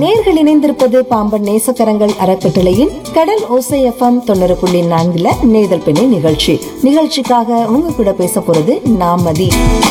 நேர்கள் இணைந்திருப்பது பாம்பன் நேசக்கரங்கள் அறக்கட்டளையின் கடல் ஓசை எஃப்எம் தொண்ணூறு புள்ளி நான்குல நேதல் பெண்ணை நிகழ்ச்சி நிகழ்ச்சிக்காக உங்க கூட பேச போறது நாமதி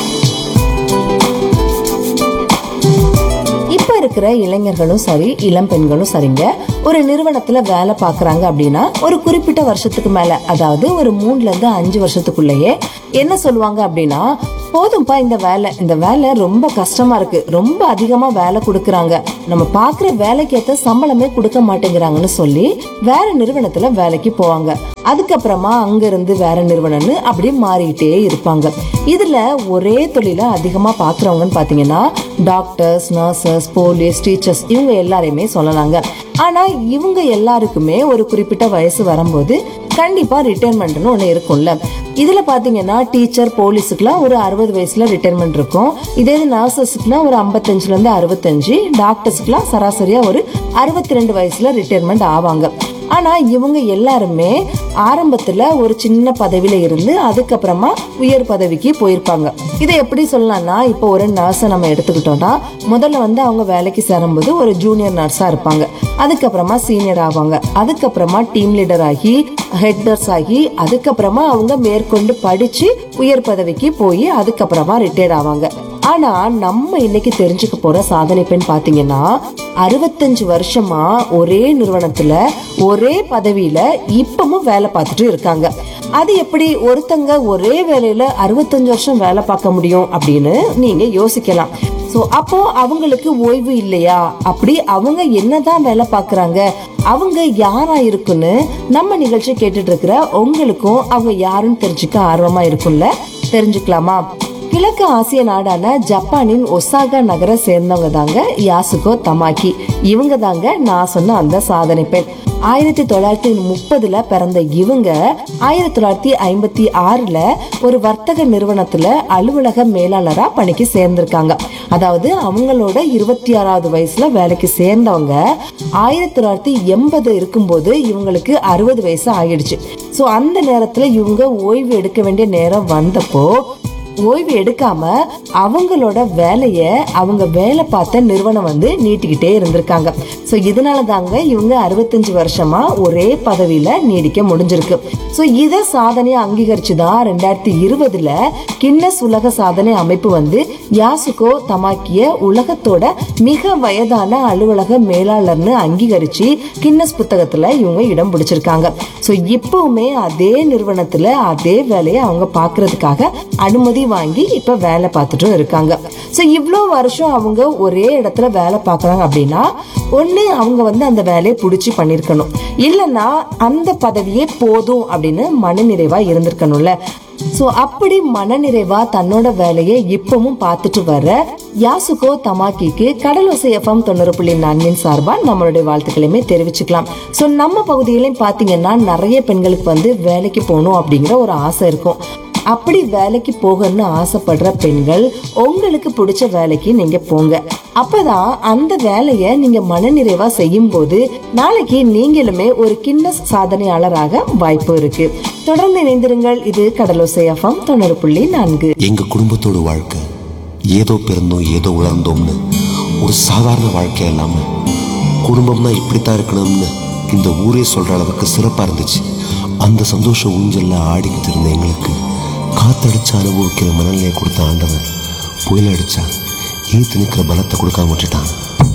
இப்ப இருக்கிற இளைஞர்களும் சரி இளம் பெண்களும் சரிங்க ஒரு நிறுவனத்துல வேலை பாக்குறாங்க அப்படின்னா ஒரு குறிப்பிட்ட வருஷத்துக்கு மேல அதாவது ஒரு மூணுல இருந்து அஞ்சு வருஷத்துக்குள்ளேயே என்ன சொல்லுவாங்க அப்படின்னா போதும்பா இந்த வேலை இந்த வேலை ரொம்ப கஷ்டமா இருக்கு ரொம்ப அதிகமா வேலை கொடுக்கறாங்க நம்ம பாக்குற வேலைக்கு ஏத்த சம்பளமே கொடுக்க மாட்டேங்கிறாங்கன்னு சொல்லி வேற நிறுவனத்துல வேலைக்கு போவாங்க அதுக்கப்புறமா அங்க இருந்து வேற நிறுவனம்னு அப்படியே மாறிட்டே இருப்பாங்க இதுல ஒரே தொழில அதிகமா பாக்குறவங்கன்னு பாத்தீங்கன்னா டாக்டர்ஸ் நர்சஸ் போலீஸ் டீச்சர்ஸ் இவங்க எல்லாரையுமே சொல்லலாங்க ஆனா இவங்க எல்லாருக்குமே ஒரு குறிப்பிட்ட வயசு வரும்போது கண்டிப்பா ரிட்டைர்மெண்ட்னு ஒண்ணு இருக்கும்ல இதுல பாத்தீங்கன்னா டீச்சர் போலீஸுக்குலாம் ஒரு அறுபது வயசுல ரிட்டைர்மெண்ட் இருக்கும் இதே இது நர்சஸ்க்குலாம் ஒரு ஐம்பத்தஞ்சுல இருந்து அறுபத்தஞ்சு டாக்டர்ஸ்க்குலாம் சராசரியா ஒரு அறுபத்தி ரெண்டு வயசுல ரிட்டைர்மெண்ட் ஆவாங்க ஆனா இவங்க எல்லாருமே ஆரம்பத்துல ஒரு சின்ன பதவியில இருந்து அதுக்கப்புறமா உயர் பதவிக்கு போயிருப்பாங்க இதை எப்படி சொல்லலாம்னா இப்போ ஒரு நர்ஸை நம்ம எடுத்துக்கிட்டோம்னா முதல்ல வந்து அவங்க வேலைக்கு சேரும்போது ஒரு ஜூனியர் நர்ஸா இருப்பாங்க அதுக்கப்புறமா சீனியர் ஆவாங்க அதுக்கப்புறமா டீம் லீடர் ஆகி ஹெட்டர்ஸ் ஆகி அதுக்கப்புறமா அவங்க மேற்கொண்டு படிச்சு உயர் பதவிக்கு போய் அதுக்கப்புறமா ரிட்டையர்ட் ஆவாங்க ஆனா நம்ம இன்னைக்கு தெரிஞ்சுக்க போற சாதனை பெண் பாத்தீங்கன்னா அறுபத்தஞ்சு வருஷமா ஒரே நிறுவனத்துல ஒரே பதவியில இப்பவும் வேலை பார்த்துட்டு இருக்காங்க அது எப்படி ஒருத்தங்க ஒரே வேலையில அறுபத்தஞ்சு வருஷம் வேலை பார்க்க முடியும் அப்படின்னு நீங்க யோசிக்கலாம் சோ அப்போ அவங்களுக்கு ஓய்வு இல்லையா அப்படி அவங்க என்னதான் வேலை பார்க்கறாங்க அவங்க யாரா இருக்குன்னு நம்ம நிகழ்ச்சி கேட்டுட்டு இருக்கிற உங்களுக்கும் அவங்க யாருன்னு தெரிஞ்சுக்க ஆர்வமா இருக்கும்ல தெரிஞ்சுக்கலாமா கிழக்கு ஆசிய நாடான ஜப்பானின் ஒசாகா நகரை சேர்ந்தவங்க தாங்க யாசுகோ தமாக்கி இவங்க தாங்க நான் சொன்ன அந்த சாதனை பெண் ஆயிரத்தி தொள்ளாயிரத்தி முப்பதுல பிறந்த இவங்க ஆயிரத்தி தொள்ளாயிரத்தி ஐம்பத்தி ஆறுல ஒரு வர்த்தக நிறுவனத்துல அலுவலக மேலாளரா பணிக்கு சேர்ந்திருக்காங்க அதாவது அவங்களோட இருபத்தி ஆறாவது வயசுல வேலைக்கு சேர்ந்தவங்க ஆயிரத்தி தொள்ளாயிரத்தி எண்பது இருக்கும்போது இவங்களுக்கு அறுபது வயசு ஆயிடுச்சு சோ அந்த நேரத்துல இவங்க ஓய்வு எடுக்க வேண்டிய நேரம் வந்தப்போ ஓய்வு எடுக்காம அவங்களோட வேலைய அவங்க வேலை பார்த்த நிறுவனம் வந்து நீட்டிக்கிட்டே இருந்திருக்காங்க சோ இதனால தாங்க இவங்க அறுபத்தஞ்சு வருஷமா ஒரே பதவியில நீடிக்க முடிஞ்சிருக்கு சோ இத சாதனையை அங்கீகரிச்சு தான் ரெண்டாயிரத்தி இருபதுல கின்னஸ் உலக சாதனை அமைப்பு வந்து யாசுகோ தமாக்கிய உலகத்தோட மிக வயதான அலுவலக மேலாளர்னு அங்கீகரிச்சு கின்னஸ் புத்தகத்துல இவங்க இடம் பிடிச்சிருக்காங்க சோ இப்பவுமே அதே நிறுவனத்துல அதே வேலையை அவங்க பாக்குறதுக்காக அனுமதி வாங்கி இப்ப வேலை பார்த்துட்டும் இருக்காங்க சோ இவ்வளோ வருஷம் அவங்க ஒரே இடத்துல வேலை பார்க்கறாங்க அப்படின்னா ஒண்ணு அவங்க வந்து அந்த வேலையை பிடிச்சி பண்ணிருக்கணும் இல்லைன்னா அந்த பதவியே போதும் அப்படின்னு மனநிறைவா இருந்திருக்கணும்ல சோ அப்படி மனநிறைவா தன்னோட வேலையை இப்பவும் பார்த்துட்டு வர யாசுகோ தமாக்கிக்கு கடலோசை எஃப்எம் தொண்ணூறு புள்ளி நான்கின் சார்பா நம்மளுடைய வாழ்த்துக்களையுமே தெரிவிச்சுக்கலாம் சோ நம்ம பகுதியிலையும் பாத்தீங்கன்னா நிறைய பெண்களுக்கு வந்து வேலைக்கு போகணும் அப்படிங்கிற ஒரு ஆசை இருக்கும் அப்படி வேலைக்கு போகணும்னு ஆசைப்படுற பெண்கள் உங்களுக்கு பிடிச்ச வேலைக்கு நீங்க போங்க அப்பதான் அந்த வேலையை நீங்க மனநிறைவா செய்யும் போது நாளைக்கு நீங்களுமே ஒரு கின்னஸ் சாதனையாளராக வாய்ப்பு இருக்கு தொடர்ந்து இணைந்திருங்கள் இது கடலோசை எஃப்எம் தொண்ணூறு புள்ளி நான்கு எங்க குடும்பத்தோட வாழ்க்கை ஏதோ பிறந்தோம் ஏதோ வளர்ந்தோம்னு ஒரு சாதாரண வாழ்க்கை இல்லாம குடும்பம்னா இப்படித்தான் இருக்கணும்னு இந்த ஊரே சொல்ற அளவுக்கு சிறப்பா இருந்துச்சு அந்த சந்தோஷ ஊஞ்சல்ல ஆடிக்கிட்டு இருந்த எங்களுக்கு காத்தடிச்சு அனுபவிக்கிற மனநிலையை கொடுத்த ஆண்டவன் புயல் அடிச்சா ஈர்த்து நிற்கிற பலத்தை கொடுக்காம விட்டுட்டான்